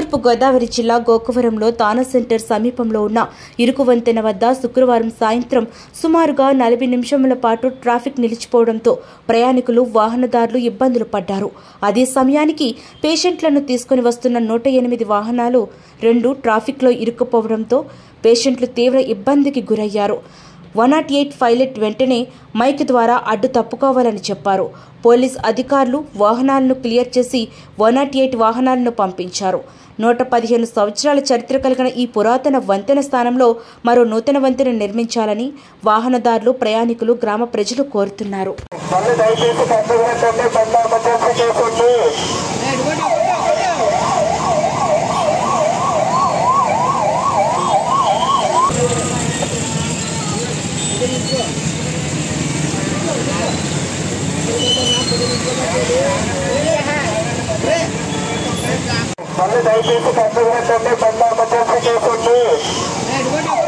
తూర్పు గోదావరి జిల్లా గోకవరంలో తానా సెంటర్ సమీపంలో ఉన్న ఇరుకు వంతెన వద్ద శుక్రవారం సాయంత్రం సుమారుగా నలభై నిమిషముల పాటు ట్రాఫిక్ నిలిచిపోవడంతో ప్రయాణికులు వాహనదారులు ఇబ్బందులు పడ్డారు అదే సమయానికి పేషెంట్లను తీసుకుని వస్తున్న నూట ఎనిమిది వాహనాలు రెండు ట్రాఫిక్లో ఇరుక్కుపోవడంతో పేషెంట్లు తీవ్ర ఇబ్బందికి గురయ్యారు వన్ నాట్ ఎయిట్ పైలట్ వెంటనే మైక్ ద్వారా అడ్డు తప్పుకోవాలని చెప్పారు పోలీస్ అధికారులు వాహనాలను క్లియర్ చేసి వన్ నాట్ ఎయిట్ వాహనాలను పంపించారు నూట పదిహేను సంవత్సరాల చరిత్ర కలిగిన ఈ పురాతన వంతెన స్థానంలో మరో నూతన వంతెన నిర్మించాలని వాహనదారులు ప్రయాణికులు గ్రామ ప్రజలు కోరుతున్నారు మళ్ళీ దయచేసి పండుగ బండి ఎమర్జెన్సీ చేసుకోండి మళ్ళీ దయచేసి పండుగ బండి ఎమర్జెన్సీ చేసుకోండి